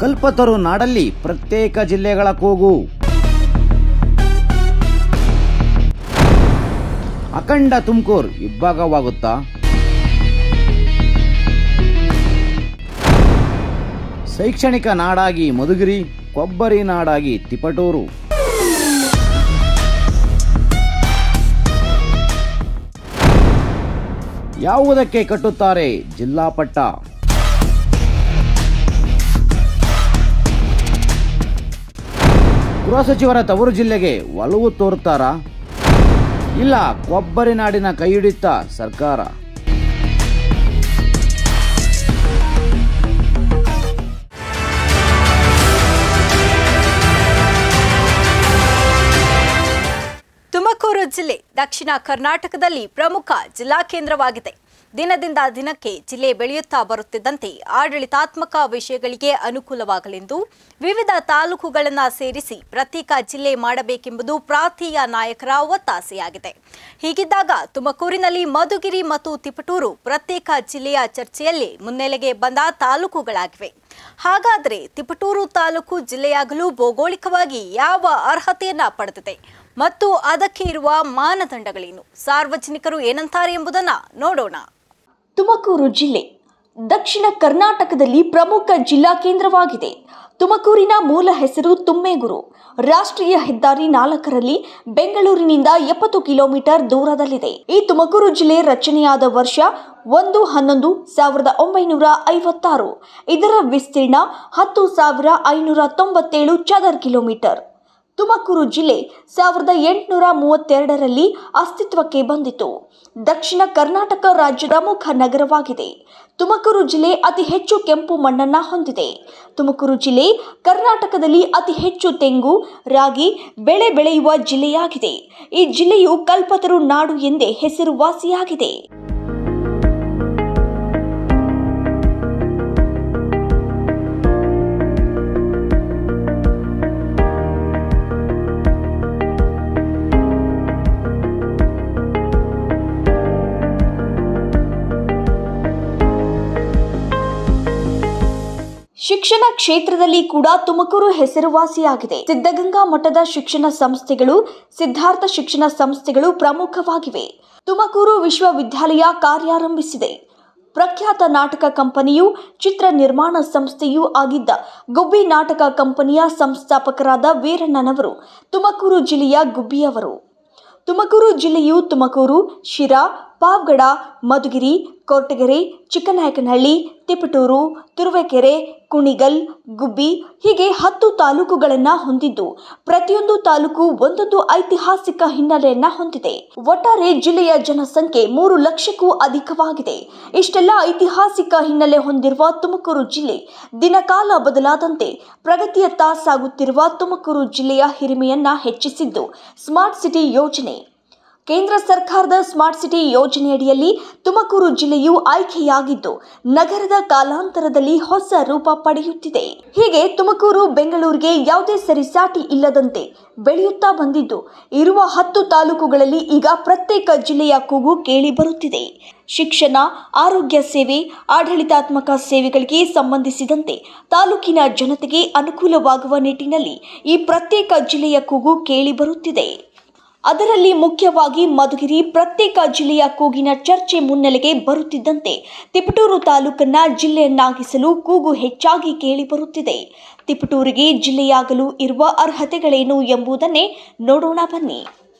ಕಲ್ಪತರು ನಾಡಲ್ಲಿ ಪ್ರತ್ಯೇಕ ಜಿಲ್ಲೆಗಳ ಕೂಗು ಅಖಂಡ ತುಮಕೂರು ಇಬ್ಬಾಗವಾಗುತ್ತಾ ಶೈಕ್ಷಣಿಕ ನಾಡಾಗಿ ಮಧುಗಿರಿ ಕೊಬ್ಬರಿ ನಾಡಾಗಿ ತಿಪಟೂರು ಯಾವುದಕ್ಕೆ ಕಟ್ಟುತ್ತಾರೆ ಜಿಲ್ಲಾ ಪಟ್ಟ ಗೃಹ ಸಚಿವರ ತವರು ಜಿಲ್ಲೆಗೆ ಒಲವು ತೋರುತ್ತಾರಾ ಇಲ್ಲ ಕೊಬ್ಬರಿ ನಾಡಿನ ಕೈ ಹಿಡಿಯುತ್ತಾ ಸರ್ಕಾರ ತುಮಕೂರು ಜಿಲ್ಲೆ ದಕ್ಷಿಣ ಕರ್ನಾಟಕದಲ್ಲಿ ಪ್ರಮುಖ ಜಿಲ್ಲಾ ಕೇಂದ್ರವಾಗಿದೆ ದಿನದಿಂದ ದಿನಕ್ಕೆ ಜಿಲ್ಲೆ ಬೆಳೆಯುತ್ತಾ ಬರುತ್ತಿದ್ದಂತೆ ಆಡಳಿತಾತ್ಮಕ ವಿಷಯಗಳಿಗೆ ಅನುಕೂಲವಾಗಲೆಂದು ವಿವಿಧ ತಾಲೂಕುಗಳನ್ನು ಸೇರಿಸಿ ಪ್ರತ್ಯೇಕ ಜಿಲ್ಲೆ ಮಾಡಬೇಕೆಂಬುದು ಪ್ರಾಂತೀಯ ನಾಯಕರ ಒತ್ತಾಸೆಯಾಗಿದೆ ಹೀಗಿದ್ದಾಗ ತುಮಕೂರಿನಲ್ಲಿ ಮಧುಗಿರಿ ಮತ್ತು ತಿಪಟೂರು ಪ್ರತ್ಯೇಕ ಜಿಲ್ಲೆಯ ಚರ್ಚೆಯಲ್ಲಿ ಮುನ್ನೆಲೆಗೆ ಬಂದ ತಾಲೂಕುಗಳಾಗಿವೆ ಹಾಗಾದರೆ ತಿಪಟೂರು ತಾಲೂಕು ಜಿಲ್ಲೆಯಾಗಲು ಭೌಗೋಳಿಕವಾಗಿ ಯಾವ ಅರ್ಹತೆಯನ್ನ ಪಡೆದಿದೆ ಮತ್ತು ಅದಕ್ಕೆ ಇರುವ ಮಾನದಂಡಗಳೇನು ಸಾರ್ವಜನಿಕರು ಏನಂತಾರೆ ಎಂಬುದನ್ನ ನೋಡೋಣ ತುಮಕೂರು ಜಿಲ್ಲೆ ದಕ್ಷಿಣ ಕರ್ನಾಟಕದಲ್ಲಿ ಪ್ರಮುಖ ಜಿಲ್ಲಾ ಕೇಂದ್ರವಾಗಿದೆ ತುಮಕೂರಿನ ಮೂಲ ಹೆಸರು ತುಮ್ಮೇಗುರು ರಾಷ್ಟ್ರೀಯ ಹೆದ್ದಾರಿ ನಾಲ್ಕರಲ್ಲಿ ಬೆಂಗಳೂರಿನಿಂದ ಎಪ್ಪತ್ತು ಕಿಲೋಮೀಟರ್ ದೂರದಲ್ಲಿದೆ ಈ ತುಮಕೂರು ಜಿಲ್ಲೆ ರಚನೆಯಾದ ವರ್ಷ ಒಂದು ಹನ್ನೊಂದು ಸಾವಿರದ ಒಂಬೈನೂರ ಐವತ್ತಾರು ಇದರ ವಿಸ್ತೀರ್ಣ ಹತ್ತು ಸಾವಿರ ಐನೂರ ತೊಂಬತ್ತೇಳು ಚದರ್ ಕಿಲೋಮೀಟರ್ ತುಮಕೂರು ಜಿಲ್ಲೆ ಸಾವಿರದ ಎಂಟುನೂರ ಮೂವತ್ತೆರಡರಲ್ಲಿ ಅಸ್ತಿತ್ವಕ್ಕೆ ಬಂದಿತು ದಕ್ಷಿಣ ಕರ್ನಾಟಕ ರಾಜ್ಯದ ಪ್ರಮುಖ ನಗರವಾಗಿದೆ ತುಮಕೂರು ಜಿಲ್ಲೆ ಅತಿ ಹೆಚ್ಚು ಕೆಂಪು ಮಣ್ಣನ್ನ ಹೊಂದಿದೆ ತುಮಕೂರು ಜಿಲ್ಲೆ ಕರ್ನಾಟಕದಲ್ಲಿ ಅತಿ ಹೆಚ್ಚು ತೆಂಗು ರಾಗಿ ಬೆಳೆ ಬೆಳೆಯುವ ಜಿಲ್ಲೆಯಾಗಿದೆ ಈ ಜಿಲ್ಲೆಯು ಕಲ್ಪತರು ನಾಡು ಎಂದೇ ಹೆಸರುವಾಸಿಯಾಗಿದೆ ಶಿಕ್ಷಣ ಕ್ಷೇತ್ರದಲ್ಲಿ ಕೂಡ ತುಮಕೂರು ಹೆಸರುವಾಸಿಯಾಗಿದೆ ಸಿದ್ಧಗಂಗಾ ಮಠದ ಶಿಕ್ಷಣ ಸಂಸ್ಥೆಗಳು ಸಿದ್ಧಾರ್ಥ ಶಿಕ್ಷಣ ಸಂಸ್ಥೆಗಳು ಪ್ರಮುಖವಾಗಿವೆ ತುಮಕೂರು ವಿಶ್ವವಿದ್ಯಾಲಯ ಕಾರ್ಯಾರಂಭಿಸಿದೆ ಪ್ರಖ್ಯಾತ ನಾಟಕ ಕಂಪನಿಯು ಚಿತ್ರ ನಿರ್ಮಾಣ ಸಂಸ್ಥೆಯೂ ಆಗಿದ್ದ ಗುಬ್ಬಿ ನಾಟಕ ಕಂಪನಿಯ ಸಂಸ್ಥಾಪಕರಾದ ವೀರಣ್ಣನವರು ತುಮಕೂರು ಜಿಲ್ಲೆಯ ಗುಬ್ಬಿಯವರು ತುಮಕೂರು ಜಿಲ್ಲೆಯು ತುಮಕೂರು ಶಿರಾ ಪಾವಗಡ ಮಧುಗಿರಿ ಕೊರಟಗೆರೆ ಚಿಕ್ಕನಾಯಕನಹಳ್ಳಿ ತಿಪಟೂರು ತುರುವೇಕೆರೆ ಕುಣಿಗಲ್ ಗುಬ್ಬಿ ಹೀಗೆ ಹತ್ತು ತಾಲೂಕುಗಳನ್ನ ಹೊಂದಿದ್ದು ಪ್ರತಿಯೊಂದು ತಾಲೂಕು ಒಂದೊಂದು ಐತಿಹಾಸಿಕ ಹಿನ್ನೆಲೆಯನ್ನ ಹೊಂದಿದೆ ಒಟ್ಟಾರೆ ಜಿಲ್ಲೆಯ ಜನಸಂಖ್ಯೆ ಮೂರು ಲಕ್ಷಕ್ಕೂ ಅಧಿಕವಾಗಿದೆ ಇಷ್ಟೆಲ್ಲ ಐತಿಹಾಸಿಕ ಹಿನ್ನೆಲೆ ಹೊಂದಿರುವ ತುಮಕೂರು ಜಿಲ್ಲೆ ದಿನಕಾಲ ಬದಲಾದಂತೆ ಪ್ರಗತಿಯತ್ತ ಸಾಗುತ್ತಿರುವ ತುಮಕೂರು ಜಿಲ್ಲೆಯ ಹಿರಿಮೆಯನ್ನ ಹೆಚ್ಚಿಸಿದ್ದು ಸ್ಮಾರ್ಟ್ ಸಿಟಿ ಯೋಜನೆ ಕೇಂದ್ರ ಸರ್ಕಾರದ ಸ್ಮಾರ್ಟ್ ಸಿಟಿ ಯೋಜನೆಯಡಿಯಲ್ಲಿ ತುಮಕೂರು ಜಿಲ್ಲೆಯು ಆಯ್ಕೆಯಾಗಿದ್ದು ನಗರದ ಕಾಲಾಂತರದಲ್ಲಿ ಹೊಸ ರೂಪ ಪಡೆಯುತ್ತಿದೆ ಹೀಗೆ ತುಮಕೂರು ಬೆಂಗಳೂರಿಗೆ ಯಾವುದೇ ಸರಿಸಾಟಿ ಇಲ್ಲದಂತೆ ಬೆಳೆಯುತ್ತಾ ಬಂದಿದ್ದು ಇರುವ ಹತ್ತು ತಾಲೂಕುಗಳಲ್ಲಿ ಈಗ ಪ್ರತ್ಯೇಕ ಜಿಲ್ಲೆಯ ಕೂಗು ಕೇಳಿ ಬರುತ್ತಿದೆ ಶಿಕ್ಷಣ ಆರೋಗ್ಯ ಸೇವೆ ಆಡಳಿತಾತ್ಮಕ ಸೇವೆಗಳಿಗೆ ಸಂಬಂಧಿಸಿದಂತೆ ತಾಲೂಕಿನ ಜನತೆಗೆ ಅನುಕೂಲವಾಗುವ ನಿಟ್ಟಿನಲ್ಲಿ ಈ ಪ್ರತ್ಯೇಕ ಜಿಲ್ಲೆಯ ಕೂಗು ಕೇಳಿ ಬರುತ್ತಿದೆ ಅದರಲ್ಲಿ ಮುಖ್ಯವಾಗಿ ಮಧುಗಿರಿ ಪ್ರತ್ಯೇಕ ಜಿಲ್ಲೆಯ ಕೂಗಿನ ಚರ್ಚೆ ಮುನ್ನೆಲೆಗೆ ಬರುತ್ತಿದ್ದಂತೆ ತಿಪಟೂರು ತಾಲೂಕನ್ನ ಜಿಲ್ಲೆಯನ್ನಾಗಿಸಲು ಕೂಗು ಹೆಚ್ಚಾಗಿ ಕೇಳಿಬರುತ್ತಿದೆ ತಿಪಟೂರಿಗೆ ಜಿಲ್ಲೆಯಾಗಲು ಇರುವ ಅರ್ಹತೆಗಳೇನು ಎಂಬುದನ್ನೇ ನೋಡೋಣ ಬನ್ನಿ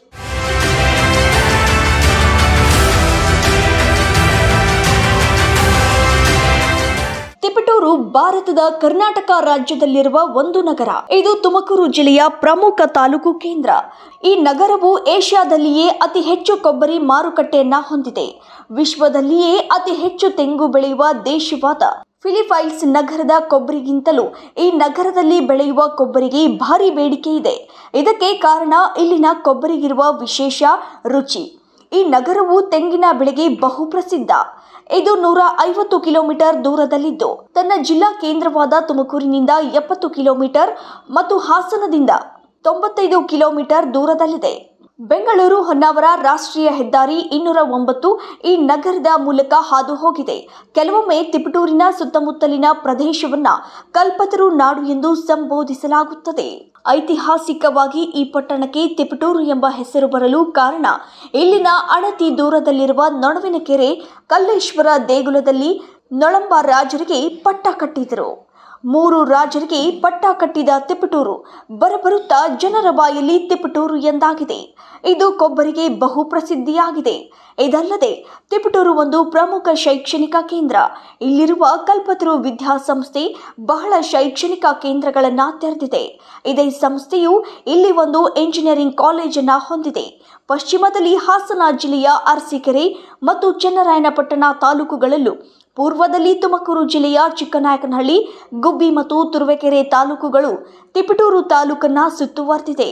ತಿಪಟೂರು ಭಾರತದ ಕರ್ನಾಟಕ ರಾಜ್ಯದಲ್ಲಿರುವ ಒಂದು ನಗರ ಇದು ತುಮಕೂರು ಜಿಲ್ಲೆಯ ಪ್ರಮುಖ ತಾಲೂಕು ಕೇಂದ್ರ ಈ ನಗರವು ಏಷ್ಯಾದಲ್ಲಿಯೇ ಅತಿ ಹೆಚ್ಚು ಕೊಬ್ಬರಿ ಮಾರುಕಟ್ಟೆಯನ್ನ ಹೊಂದಿದೆ ವಿಶ್ವದಲ್ಲಿಯೇ ಅತಿ ಹೆಚ್ಚು ತೆಂಗು ಬೆಳೆಯುವ ದೇಶವಾದ ಫಿಲಿಪೈನ್ಸ್ ನಗರದ ಕೊಬ್ಬರಿಗಿಂತಲೂ ಈ ನಗರದಲ್ಲಿ ಬೆಳೆಯುವ ಕೊಬ್ಬರಿಗೆ ಭಾರಿ ಬೇಡಿಕೆ ಇದೆ ಇದಕ್ಕೆ ಕಾರಣ ಇಲ್ಲಿನ ಕೊಬ್ಬರಿಗಿರುವ ವಿಶೇಷ ರುಚಿ ಈ ನಗರವು ತೆಂಗಿನ ಬೆಳೆಗೆ ಬಹು ಪ್ರಸಿದ್ಧ ಇದು ನೂರ ಐವತ್ತು ಕಿಲೋಮೀಟರ್ ದೂರದಲ್ಲಿದ್ದು ತನ್ನ ಜಿಲ್ಲಾ ಕೇಂದ್ರವಾದ ತುಮಕೂರಿನಿಂದ ಎಪ್ಪತ್ತು ಕಿಲೋಮೀಟರ್ ಮತ್ತು ಹಾಸನದಿಂದ ತೊಂಬತ್ತೈದು ಕಿಲೋಮೀಟರ್ ದೂರದಲ್ಲಿದೆ ಬೆಂಗಳೂರು ಹೊನ್ನಾವರ ರಾಷ್ಟ್ರೀಯ ಹೆದ್ದಾರಿ ಇನ್ನೂರ ಒಂಬತ್ತು ಈ ನಗರದ ಮೂಲಕ ಹಾದು ಹೋಗಿದೆ ಕೆಲವೊಮ್ಮೆ ತಿಪಟೂರಿನ ಸುತ್ತಮುತ್ತಲಿನ ಪ್ರದೇಶವನ್ನ ಕಲ್ಪತರು ನಾಡು ಎಂದು ಸಂಬೋಧಿಸಲಾಗುತ್ತದೆ ಐತಿಹಾಸಿಕವಾಗಿ ಈ ಪಟ್ಟಣಕ್ಕೆ ತಿಪಟೂರು ಎಂಬ ಹೆಸರು ಬರಲು ಕಾರಣ ಇಲ್ಲಿನ ಅಣತಿ ದೂರದಲ್ಲಿರುವ ನೊಣವಿನಕೆರೆ ಕಲ್ಲೇಶ್ವರ ದೇಗುಲದಲ್ಲಿ ನೊಳಂಬ ರಾಜರಿಗೆ ಪಟ್ಟ ಕಟ್ಟಿದರು ಮೂರು ರಾಜರಿಗೆ ಪಟ್ಟ ಕಟ್ಟಿದ ತಿಪಟೂರು ಬರಬರುತ್ತಾ ಜನರ ಬಾಯಲ್ಲಿ ತಿಪಟೂರು ಎಂದಾಗಿದೆ ಇದು ಕೊಬ್ಬರಿಗೆ ಬಹು ಪ್ರಸಿದ್ಧಿಯಾಗಿದೆ ಇದಲ್ಲದೆ ತಿಪಟೂರು ಒಂದು ಪ್ರಮುಖ ಶೈಕ್ಷಣಿಕ ಕೇಂದ್ರ ಇಲ್ಲಿರುವ ಕಲ್ಪತರು ವಿದ್ಯಾಸಂಸ್ಥೆ ಬಹಳ ಶೈಕ್ಷಣಿಕ ಕೇಂದ್ರಗಳನ್ನ ತೆರೆದಿದೆ ಇದೇ ಸಂಸ್ಥೆಯು ಇಲ್ಲಿ ಒಂದು ಎಂಜಿನಿಯರಿಂಗ್ ಕಾಲೇಜನ್ನ ಹೊಂದಿದೆ ಪಶ್ಚಿಮದಲ್ಲಿ ಹಾಸನ ಜಿಲ್ಲೆಯ ಅರಸೀಕೆರೆ ಮತ್ತು ಚನ್ನರಾಯನಪಟ್ಟಣ ತಾಲೂಕುಗಳಲ್ಲೂ ಪೂರ್ವದಲ್ಲಿ ತುಮಕೂರು ಜಿಲ್ಲೆಯ ಚಿಕ್ಕನಾಯಕನಹಳ್ಳಿ ಗುಬ್ಬಿ ಮತ್ತು ತುರುವೇಕೆರೆ ತಾಲೂಕುಗಳು ತಿಪಟೂರು ತಾಲೂಕನ್ನ ಸುತ್ತುವರೆದಿದೆ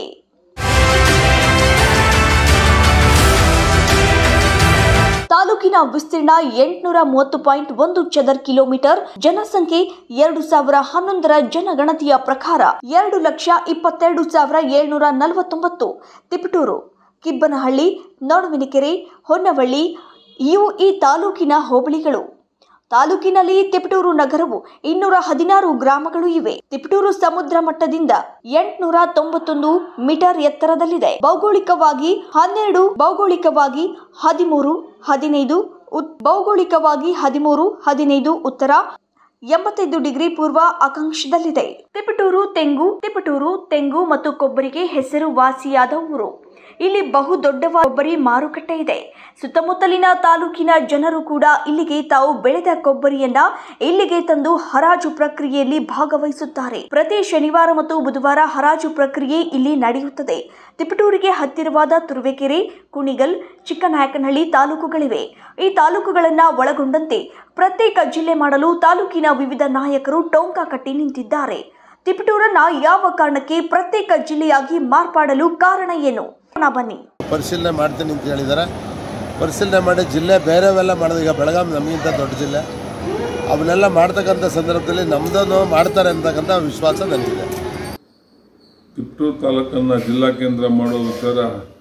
ತಾಲೂಕಿನ ವಿಸ್ತೀರ್ಣ ಎಂಟುನೂರ ಮೂವತ್ತು ಪಾಯಿಂಟ್ ಒಂದು ಚದರ್ ಕಿಲೋಮೀಟರ್ ಜನಸಂಖ್ಯೆ ಎರಡು ಸಾವಿರ ಹನ್ನೊಂದರ ಜನಗಣತಿಯ ಪ್ರಕಾರ ಎರಡು ಲಕ್ಷ ಇಪ್ಪತ್ತೆರಡು ಸಾವಿರ ಏಳ್ನೂರ ನಲವತ್ತೊಂಬತ್ತು ತಿಪಟೂರು ಕಿಬ್ಬನಹಳ್ಳಿ ನಡುವಿನಕೆರೆ ಹೊನ್ನವಳ್ಳಿ ಇವು ಈ ತಾಲೂಕಿನ ಹೋಬಳಿಗಳು ತಾಲೂಕಿನಲ್ಲಿ ತಿಪಟೂರು ನಗರವು ಇನ್ನೂರ ಹದಿನಾರು ಗ್ರಾಮಗಳು ಇವೆ ತಿಪಟೂರು ಸಮುದ್ರ ಮಟ್ಟದಿಂದ ಎಂಟುನೂರ ತೊಂಬತ್ತೊಂದು ಮೀಟರ್ ಎತ್ತರದಲ್ಲಿದೆ ಭೌಗೋಳಿಕವಾಗಿ ಹನ್ನೆರಡು ಭೌಗೋಳಿಕವಾಗಿ ಹದಿಮೂರು ಹದಿನೈದು ಉತ್- ಭೌಗೋಳಿಕವಾಗಿ ಹದಿಮೂರು ಹದಿನೈದು ಉತ್ತರ ಎಂಬತ್ತೈದು ಡಿಗ್ರಿ ಪೂರ್ವ ಅಕ್ಷಾಂಶದಲ್ಲಿದೆ ತಿಪಟೂರು ತೆಂಗು ತಿಪಟೂರು ತೆಂಗು ಮತ್ತು ಕೊಬ್ಬರಿಗೆ ಹೆಸರು ವಾಸಿಯಾದ ಊರು ಇಲ್ಲಿ ಬಹು ದೊಡ್ಡ ಕೊಬ್ಬರಿ ಮಾರುಕಟ್ಟೆ ಇದೆ ಸುತ್ತಮುತ್ತಲಿನ ತಾಲೂಕಿನ ಜನರು ಕೂಡ ಇಲ್ಲಿಗೆ ತಾವು ಬೆಳೆದ ಕೊಬ್ಬರಿಯನ್ನ ಇಲ್ಲಿಗೆ ತಂದು ಹರಾಜು ಪ್ರಕ್ರಿಯೆಯಲ್ಲಿ ಭಾಗವಹಿಸುತ್ತಾರೆ ಪ್ರತಿ ಶನಿವಾರ ಮತ್ತು ಬುಧವಾರ ಹರಾಜು ಪ್ರಕ್ರಿಯೆ ಇಲ್ಲಿ ನಡೆಯುತ್ತದೆ ತಿಪಟೂರಿಗೆ ಹತ್ತಿರವಾದ ತುರುವೇಕೆರೆ ಕುಣಿಗಲ್ ಚಿಕ್ಕನಾಯಕನಹಳ್ಳಿ ತಾಲೂಕುಗಳಿವೆ ಈ ತಾಲೂಕುಗಳನ್ನ ಒಳಗೊಂಡಂತೆ ಪ್ರತ್ಯೇಕ ಜಿಲ್ಲೆ ಮಾಡಲು ತಾಲೂಕಿನ ವಿವಿಧ ನಾಯಕರು ಟೊಂಕ ಕಟ್ಟಿ ನಿಂತಿದ್ದಾರೆ ತಿಪಟೂರನ್ನ ಯಾವ ಕಾರಣಕ್ಕೆ ಪ್ರತ್ಯೇಕ ಜಿಲ್ಲೆಯಾಗಿ ಮಾರ್ಪಾಡಲು ಕಾರಣ ಏನು ನಾ ಬನ್ನಿ ಪರಿಶೀಲನೆ ಮಾಡ್ತೀನಿ ಅಂತ ಹೇಳಿದ್ದಾರೆ ಪರಿಶೀಲನೆ ಮಾಡಿ ಜಿಲ್ಲೆ ಬೇರೆವೆಲ್ಲ ಮಾಡೋದು ಈಗ ಬೆಳಗಾವಿ ನಮಗಿಂತ ದೊಡ್ಡ ಜಿಲ್ಲೆ ಅವನ್ನೆಲ್ಲ ಮಾಡ್ತಕ್ಕಂಥ ಸಂದರ್ಭದಲ್ಲಿ ನಮ್ಮದನ್ನು ಮಾಡ್ತಾರೆ ಅಂತಕ್ಕಂಥ ವಿಶ್ವಾಸ ನನಗಿದೆ ತಿಪ್ಟೂರು ತಾಲೂಕನ್ನು ಜಿಲ್ಲಾ ಕೇಂದ್ರ ಮಾಡೋ ವಿಚಾರ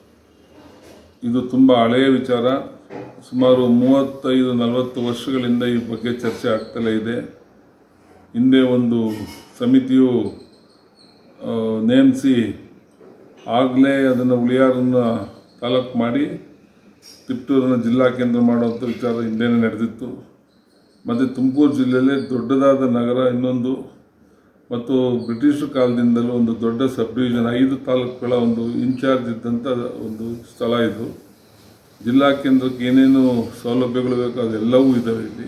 ಇದು ತುಂಬ ಹಳೆಯ ವಿಚಾರ ಸುಮಾರು ಮೂವತ್ತೈದು ನಲವತ್ತು ವರ್ಷಗಳಿಂದ ಈ ಬಗ್ಗೆ ಚರ್ಚೆ ಆಗ್ತಲೇ ಇದೆ ಹಿಂದೆ ಒಂದು ಸಮಿತಿಯು ಆ, ನೇಮಿಸಿ ಆಗಲೇ ಅದನ್ನು ಉಳಿಯಾರನ್ನು ತಾಲೂಕು ಮಾಡಿ ತಿಪ್ಟೂರನ್ನು ಜಿಲ್ಲಾ ಕೇಂದ್ರ ಮಾಡುವಂಥ ವಿಚಾರ ಹಿಂದೆನೇ ನಡೆದಿತ್ತು ಮತ್ತು ತುಮಕೂರು ಜಿಲ್ಲೆಯಲ್ಲೇ ದೊಡ್ಡದಾದ ನಗರ ಇನ್ನೊಂದು ಮತ್ತು ಬ್ರಿಟಿಷ್ ಕಾಲದಿಂದಲೂ ಒಂದು ದೊಡ್ಡ ಸಬ್ ಡಿವಿಷನ್ ಐದು ತಾಲೂಕುಗಳ ಒಂದು ಇನ್ಚಾರ್ಜ್ ಇದ್ದಂಥ ಒಂದು ಸ್ಥಳ ಇದು ಜಿಲ್ಲಾ ಕೇಂದ್ರಕ್ಕೆ ಏನೇನು ಸೌಲಭ್ಯಗಳು ಬೇಕೋ ಅದೆಲ್ಲವೂ ಇದ್ದಾವೆ ಇಲ್ಲಿ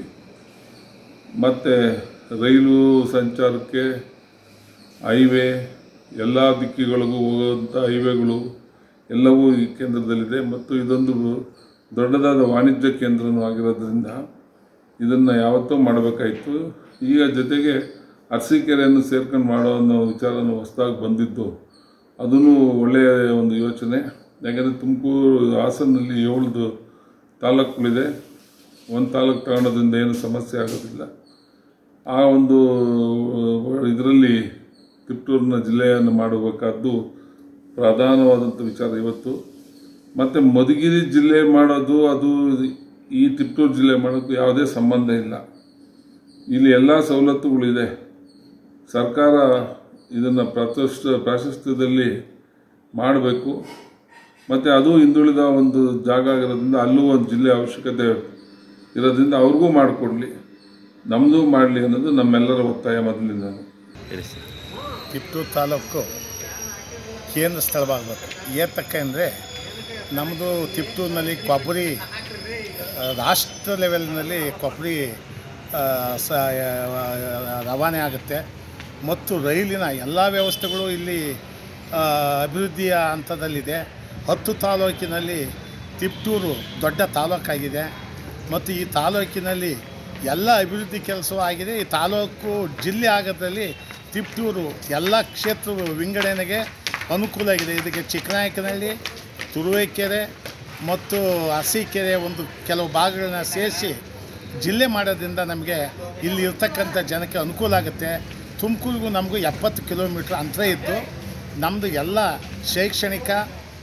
ಮತ್ತು ರೈಲು ಸಂಚಾರಕ್ಕೆ ಹೈವೇ ಎಲ್ಲ ದಿಕ್ಕಿಗಳಿಗೂ ಹೋಗುವಂಥ ಹೈವೇಗಳು ಎಲ್ಲವೂ ಈ ಕೇಂದ್ರದಲ್ಲಿದೆ ಮತ್ತು ಇದೊಂದು ದೊಡ್ಡದಾದ ವಾಣಿಜ್ಯ ಕೇಂದ್ರನೂ ಆಗಿರೋದ್ರಿಂದ ಇದನ್ನು ಯಾವತ್ತೂ ಮಾಡಬೇಕಾಯಿತು ಈಗ ಜೊತೆಗೆ ಅರಸೀಕೆರೆಯನ್ನು ಸೇರ್ಕೊಂಡು ಮಾಡೋ ಅನ್ನೋ ವಿಚಾರನೂ ಹೊಸದಾಗಿ ಬಂದಿದ್ದು ಅದೂ ಒಳ್ಳೆಯ ಒಂದು ಯೋಚನೆ ಯಾಕಂದರೆ ತುಮಕೂರು ಹಾಸನಲ್ಲಿ ಏಳ್ದು ತಾಲೂಕುಗಳಿದೆ ಒಂದು ತಾಲೂಕು ತಗೊಳೋದ್ರಿಂದ ಏನು ಸಮಸ್ಯೆ ಆಗೋದಿಲ್ಲ ಆ ಒಂದು ಇದರಲ್ಲಿ ತಿಪ್ಟೂರಿನ ಜಿಲ್ಲೆಯನ್ನು ಮಾಡಬೇಕಾದ್ದು ಪ್ರಧಾನವಾದಂಥ ವಿಚಾರ ಇವತ್ತು ಮತ್ತು ಮಧುಗಿರಿ ಜಿಲ್ಲೆ ಮಾಡೋದು ಅದು ಈ ತಿಪ್ಟೂರು ಜಿಲ್ಲೆ ಮಾಡೋದು ಯಾವುದೇ ಸಂಬಂಧ ಇಲ್ಲ ಇಲ್ಲಿ ಎಲ್ಲ ಸವಲತ್ತುಗಳಿದೆ ಸರ್ಕಾರ ಇದನ್ನು ಪ್ರತಿಷ್ಠ ಪ್ರಾಶಸ್ತ್ಯದಲ್ಲಿ ಮಾಡಬೇಕು ಮತ್ತು ಅದು ಹಿಂದುಳಿದ ಒಂದು ಜಾಗ ಆಗಿರೋದ್ರಿಂದ ಅಲ್ಲೂ ಒಂದು ಜಿಲ್ಲೆ ಅವಶ್ಯಕತೆ ಇರೋದ್ರಿಂದ ಅವ್ರಿಗೂ ಮಾಡಿಕೊಡ್ಲಿ ನಮ್ಮದು ಮಾಡಲಿ ಅನ್ನೋದು ನಮ್ಮೆಲ್ಲರ ಒತ್ತಾಯ ಮೊದಲಿಂದ ತಿಪ್ಟೂರು ತಾಲೂಕು ಕೇಂದ್ರ ಸ್ಥಳವಾಗಬೇಕು ಏತಕ್ಕೆ ನಮ್ಮದು ತಿಪ್ಟೂರಿನಲ್ಲಿ ಕೊಬ್ಬರಿ ಆ, ರಾಷ್ಟ್ರ ಲೆವೆಲ್ನಲ್ಲಿ ಕೊಬ್ಬರಿ ಆ, ಸ ಆ, ರವಾನೆ ಆಗುತ್ತೆ ಮತ್ತು ರೈಲಿನ ಎಲ್ಲ ವ್ಯವಸ್ಥೆಗಳು ಇಲ್ಲಿ ಆ, ಅಭಿವೃದ್ಧಿಯ ಹಂತದಲ್ಲಿದೆ ಹತ್ತು ತಾಲೂಕಿನಲ್ಲಿ ತಿಪ್ಟೂರು ದೊಡ್ಡ ತಾಲೂಕಾಗಿದೆ ಮತ್ತು ಈ ತಾಲೂಕಿನಲ್ಲಿ ಎಲ್ಲ ಅಭಿವೃದ್ಧಿ ಕೆಲಸವೂ ಆಗಿದೆ ಈ ತಾಲೂಕು ಜಿಲ್ಲೆ ಆಗೋದ್ರಲ್ಲಿ ತಿಪ್ಟೂರು ಎಲ್ಲ ಕ್ಷೇತ್ರ ವಿಂಗಡಣೆಗೆ ಅನುಕೂಲ ಆಗಿದೆ ಇದಕ್ಕೆ ಚಿಕ್ಕನಾಯಕನಹಳ್ಳಿ ತುರುವೇಕೆರೆ ಮತ್ತು ಅರಸೀಕೆರೆ ಒಂದು ಕೆಲವು ಭಾಗಗಳನ್ನ ಸೇರಿಸಿ ಜಿಲ್ಲೆ ಮಾಡೋದ್ರಿಂದ ನಮಗೆ ಇಲ್ಲಿ ಇರ್ತಕ್ಕಂಥ ಜನಕ್ಕೆ ಅನುಕೂಲ ಆಗುತ್ತೆ ತುಮಕೂರಿಗೂ ನಮಗೂ ಎಪ್ಪತ್ತು ಕಿಲೋಮೀಟ್ರ್ ಅಂತರ ಇದ್ದು ನಮ್ಮದು ಎಲ್ಲ ಶೈಕ್ಷಣಿಕ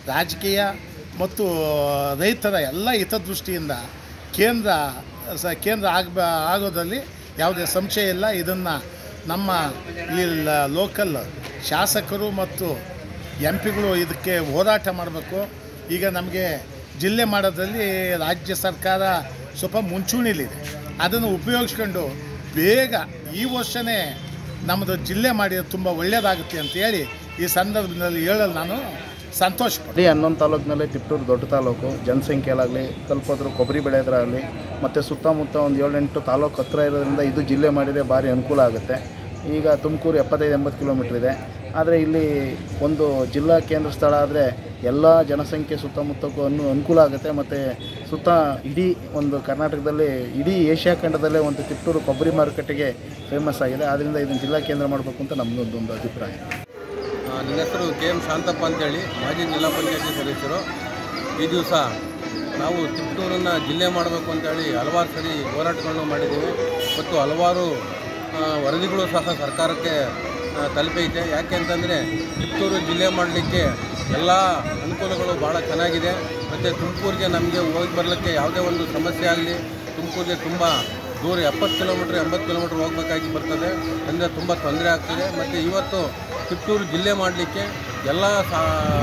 ರಾಜಕೀಯ ಮತ್ತು ರೈತರ ಎಲ್ಲ ಹಿತದೃಷ್ಟಿಯಿಂದ ಕೇಂದ್ರ ಸ ಕೇಂದ್ರ ಆಗ ಆಗೋದ್ರಲ್ಲಿ ಯಾವುದೇ ಸಂಶಯ ಇಲ್ಲ ಇದನ್ನು ನಮ್ಮ ಈ ಲೋಕಲ್ ಶಾಸಕರು ಮತ್ತು ಎಂ ಪಿಗಳು ಇದಕ್ಕೆ ಹೋರಾಟ ಮಾಡಬೇಕು ಈಗ ನಮಗೆ ಜಿಲ್ಲೆ ಮಾಡೋದ್ರಲ್ಲಿ ರಾಜ್ಯ ಸರ್ಕಾರ ಸ್ವಲ್ಪ ಮುಂಚೂಣಿಲಿದೆ ಅದನ್ನು ಉಪಯೋಗಿಸ್ಕೊಂಡು ಬೇಗ ಈ ವರ್ಷವೇ ನಮ್ಮದು ಜಿಲ್ಲೆ ಮಾಡಿ ತುಂಬ ಒಳ್ಳೆಯದಾಗುತ್ತೆ ಅಂತೇಳಿ ಈ ಸಂದರ್ಭದಲ್ಲಿ ಹೇಳಲು ನಾನು ಸಂತೋಷ ಇಡೀ ಹನ್ನೊಂದು ತಾಲೂಕಿನಲ್ಲಿ ತಿಪ್ಟೂರು ದೊಡ್ಡ ತಾಲೂಕು ಜನಸಂಖ್ಯೆಲಾಗಲಿ ಸ್ವಲ್ಪ ಹೋದ್ರೂ ಕೊಬ್ಬರಿ ಬೆಳೆಯೋದ್ರಾಗಲಿ ಮತ್ತು ಸುತ್ತಮುತ್ತ ಒಂದು ಏಳೆಂಟು ತಾಲೂಕು ಹತ್ರ ಇರೋದ್ರಿಂದ ಇದು ಜಿಲ್ಲೆ ಮಾಡಿದರೆ ಭಾರಿ ಅನುಕೂಲ ಆಗುತ್ತೆ ಈಗ ತುಮಕೂರು ಎಪ್ಪತ್ತೈದು ಎಂಬತ್ತು ಕಿಲೋಮೀಟ್ರ್ ಇದೆ ಆದರೆ ಇಲ್ಲಿ ಒಂದು ಜಿಲ್ಲಾ ಕೇಂದ್ರ ಸ್ಥಳ ಆದರೆ ಎಲ್ಲ ಜನಸಂಖ್ಯೆ ಸುತ್ತಮುತ್ತಕ್ಕೂ ಅನು ಅನುಕೂಲ ಆಗುತ್ತೆ ಮತ್ತು ಸುತ್ತ ಇಡೀ ಒಂದು ಕರ್ನಾಟಕದಲ್ಲಿ ಇಡೀ ಏಷ್ಯಾ ಖಂಡದಲ್ಲೇ ಒಂದು ತಿಪ್ಟೂರು ಕೊಬ್ಬರಿ ಮಾರುಕಟ್ಟೆಗೆ ಫೇಮಸ್ ಆಗಿದೆ ಆದ್ದರಿಂದ ಇದನ್ನು ಜಿಲ್ಲಾ ಕೇಂದ್ರ ಮಾಡಬೇಕು ಅಂತ ನಮ್ಮದೊಂದು ಒಂದು ಅಭಿಪ್ರಾಯ ಆ, ನನ್ನ ಹೆಸರು ಕೆ ಎಂ ಶಾಂತಪ್ಪ ಅಂತೇಳಿ ಮಾಜಿ ಜಿಲ್ಲಾ ಪಂಚಾಯತಿ ಸದಸ್ಯರು ಈ ದಿವಸ ನಾವು ತಿಪ್ಟೂರನ್ನು ಜಿಲ್ಲೆ ಮಾಡಬೇಕು ಅಂತೇಳಿ ಹಲವಾರು ಸರಿ ಹೋರಾಟಗಳನ್ನು ಮಾಡಿದ್ದೀವಿ ಮತ್ತು ಹಲವಾರು ಆ, ವರದಿಗಳು ಸಹ ಸರ್ಕಾರಕ್ಕೆ ಆ, ತಲುಪೈತೆ ಯಾಕೆ ಅಂತಂದರೆ ತಿಪ್ಟೂರು ಜಿಲ್ಲೆ ಮಾಡಲಿಕ್ಕೆ ಎಲ್ಲ ಅನುಕೂಲಗಳು ಭಾಳ ಚೆನ್ನಾಗಿದೆ ಮತ್ತು ತುಮಕೂರಿಗೆ ನಮಗೆ ಹೋಗಿ ಬರಲಿಕ್ಕೆ ಯಾವುದೇ ಒಂದು ಸಮಸ್ಯೆ ಆಗಲಿ ತುಮಕೂರಿಗೆ ತುಂಬ ದೂರ ಎಪ್ಪತ್ತು ಕಿಲೋಮೀಟ್ರ್ ಎಂಬತ್ತು ಕಿಲೋಮೀಟ್ರ್ ಹೋಗಬೇಕಾಗಿ ಬರ್ತದೆ ಅಂದರೆ ತುಂಬ ತೊಂದರೆ ಆಗ್ತದೆ ಮತ್ತು ಇವತ್ತು ತಿಪ್ಟೂರು ಜಿಲ್ಲೆ ಮಾಡಲಿಕ್ಕೆ ಎಲ್ಲ ಸಾ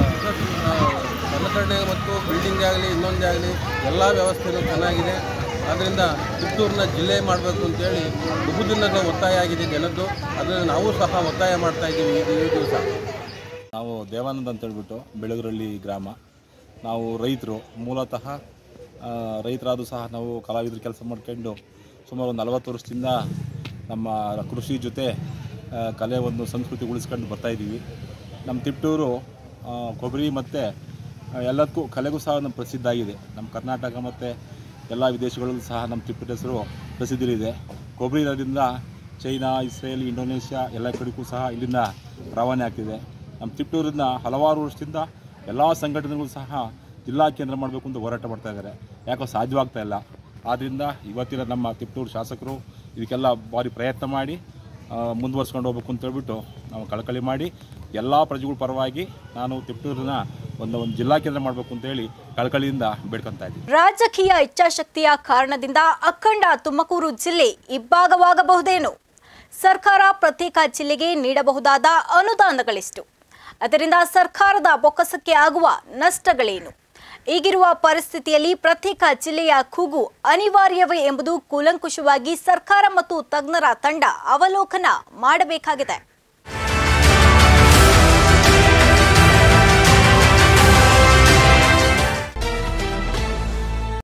ಆ, ಸಲಕರಣೆ ಮತ್ತು ಬಿಲ್ಡಿಂಗ್ ಆಗಲಿ ಇನ್ನೊಂದೇ ಆಗಲಿ ಎಲ್ಲ ವ್ಯವಸ್ಥೆನೂ ಚೆನ್ನಾಗಿದೆ ಆದ್ದರಿಂದ ತಿಪ್ಟೂರನ್ನ ಜಿಲ್ಲೆ ಮಾಡಬೇಕು ಅಂತೇಳಿ ಬಹುದಿನದ ಒತ್ತಾಯ ಆಗಿದೆ ಜನದ್ದು ಅದನ್ನು ನಾವು ಸಹ ಒತ್ತಾಯ ಮಾಡ್ತಾ ಇದ್ದೀವಿ ಈ ಈ ದಿವಸ ನಾವು ದೇವಾನಂದ ಅಂತ ಹೇಳ್ಬಿಟ್ಟು ಬೆಳಗರಳ್ಳಿ ಗ್ರಾಮ ನಾವು ರೈತರು ಮೂಲತಃ ಆ, ರೈತರಾದರೂ ಸಹ ನಾವು ಕಲಾವಿದರು ಕೆಲಸ ಮಾಡ್ಕೊಂಡು ಸುಮಾರು ಒಂದು ನಲವತ್ತು ವರ್ಷದಿಂದ ನಮ್ಮ ಕೃಷಿ ಜೊತೆ ಆ, ಕಲೆ ಒಂದು ಸಂಸ್ಕೃತಿ ಉಳಿಸ್ಕೊಂಡು ಬರ್ತಾಯಿದ್ದೀವಿ ನಮ್ಮ ತಿಪ್ಟೂರು ಆ, ಕೊಬ್ಬರಿ ಮತ್ತು ಎಲ್ಲದಕ್ಕೂ ಕಲೆಗೂ ಸಹ ನಮ್ಮ ಪ್ರಸಿದ್ಧ ಆಗಿದೆ ನಮ್ಮ ಕರ್ನಾಟಕ ಮತ್ತು ಎಲ್ಲ ವಿದೇಶಗಳಲ್ಲೂ ಸಹ ನಮ್ಮ ತಿಪ್ಟೂರು ಹೆಸರು ಪ್ರಸಿದ್ಧರಿದೆ ಕೊಬ್ಬರಿ ಇರೋದ್ರಿಂದ ಚೈನಾ ಇಸ್ರೇಲ್ ಇಂಡೋನೇಷ್ಯಾ ಎಲ್ಲ ಕಡೆಗೂ ಸಹ ಇಲ್ಲಿಂದ ರವಾನೆ ಆಗ್ತಿದೆ ನಮ್ಮ ತಿಪ್ಟೂರಿಂದ ಹಲವಾರು ವರ್ಷದಿಂದ ಎಲ್ಲ ಸಂಘಟನೆಗಳು ಸಹ ಜಿಲ್ಲಾ ಕೇಂದ್ರ ಮಾಡಬೇಕು ಅಂತ ಹೋರಾಟ ಮಾಡ್ತಾ ಇದ್ದಾರೆ ಯಾಕೋ ಸಾಧ್ಯವಾಗ್ತಾ ಇಲ್ಲ ಆದ್ದರಿಂದ ಇವತ್ತಿನ ನಮ್ಮ ತಿಪ್ಟೂರು ಶಾಸಕರು ಇದಕ್ಕೆಲ್ಲ ಭಾರಿ ಪ್ರಯತ್ನ ಮಾಡಿ ಆ, ಮುಂದುವರ್ಸ್ಕೊಂಡು ಹೋಗ್ಬೇಕು ಅಂತ ಹೇಳ್ಬಿಟ್ಟು ನಾವು ಕಳಕಳಿ ಮಾಡಿ ಎಲ್ಲ ಪ್ರಜೆಗಳ ಪರವಾಗಿ ನಾನು ತಿಪ್ಟೂರನ್ನ ಒಂದು ಒಂದು ಜಿಲ್ಲಾ ಕೇಂದ್ರ ಮಾಡಬೇಕು ಅಂತೇಳಿ ಕಳಕಳಿಯಿಂದ ಬೇಡ್ಕೊತಾ ಇದ್ದೀನಿ ರಾಜಕೀಯ ಇಚ್ಛಾಶಕ್ತಿಯ ಕಾರಣದಿಂದ ಅಖಂಡ ತುಮಕೂರು ಜಿಲ್ಲೆ ಇಬ್ಬಾಗವಾಗಬಹುದೇನು ಸರ್ಕಾರ ಪ್ರತ್ಯೇಕ ಜಿಲ್ಲೆಗೆ ನೀಡಬಹುದಾದ ಅನುದಾನಗಳೆಷ್ಟು ಅದರಿಂದ ಸರ್ಕಾರದ ಬೊಕ್ಕಸಕ್ಕೆ ಆಗುವ ನಷ್ಟಗಳೇನು ಈಗಿರುವ ಪರಿಸ್ಥಿತಿಯಲ್ಲಿ ಪ್ರತ್ಯೇಕ ಜಿಲ್ಲೆಯ ಕೂಗು ಅನಿವಾರ್ಯವೇ ಎಂಬುದು ಕೂಲಂಕುಷವಾಗಿ ಸರ್ಕಾರ ಮತ್ತು ತಜ್ಞರ ತಂಡ ಅವಲೋಕನ ಮಾಡಬೇಕಾಗಿದೆ